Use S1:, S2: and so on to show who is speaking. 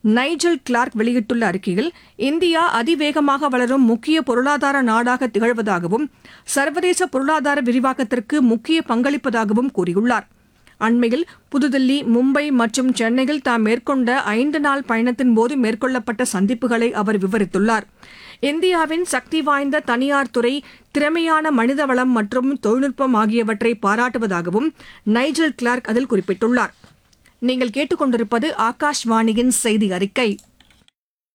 S1: Nigel Clark வெளியிட்டுள்ள அறிக்கையில் India அதிவேகமாக வளரும் முக்கிய பொருளாதார நாடாக திகழ்வதாகவும் சர்வதேச பொருளாதார விரிவாக்கத்திற்கு முக்கிய பங்களிப்பதாகவும் கூறியுள்ளார் அண்மையில் புதுதில்லி மும்பை மற்றும் சென்னையில் தாம் மேற்கொண்ட ஐந்து நாள் பயணத்தின் போது மேற்கொள்ளப்பட்ட சந்திப்புகளை அவர் விவரித்துள்ளார் இந்தியாவின் சக்தி வாய்ந்த தனியார் துறை திறமையான மனிதவளம் மற்றும் தொழில்நுட்பம் ஆகியவற்றை பாராட்டுவதாகவும் நைஜல் கிளார்க் அதில் குறிப்பிட்டுள்ளார் நீங்கள் கேட்டுக்கொண்டிருப்பது ஆகாஷ்வாணியின் செய்தி அறிக்கை